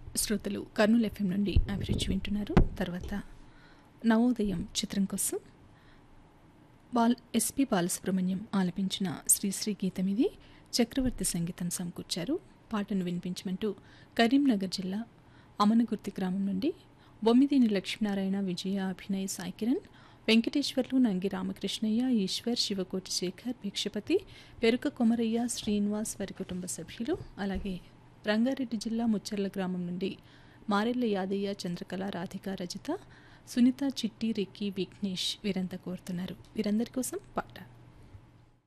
శ్రోతలు కర్నూలు ఎఫ్ఎం నుండి అభిరుచి వింటున్నారు తర్వాత నవోదయం చిత్రం కోసం బాల్ ఎస్పి బాలసుబ్రహ్మణ్యం ఆలపించిన శ్రీశ్రీ గీతం ఇది చక్రవర్తి సంగీతం సమకూర్చారు పాటను వినిపించమంటూ కరీంనగర్ జిల్లా అమనగుర్తి గ్రామం నుండి బొమ్మిదిని లక్ష్మీనారాయణ విజయ అభినయ్ సాయికిరణ్ వెంకటేశ్వర్లు నంగి రామకృష్ణయ్య ఈశ్వర్ శివకోటి శేఖర్ భిక్షపతి పెరుక కొమరయ్య శ్రీనివాస్ వారి కుటుంబ సభ్యులు అలాగే రంగారెడ్డి జిల్లా ముచ్చర్ల గ్రామం నుండి మారెళ్ళ యాదయ్య చంద్రకళ రాధిక రజిత సునీత చిట్టి రిక్కీ విఘ్నేష్ వీరంతా కోరుతున్నారు వీరందరి కోసం పాట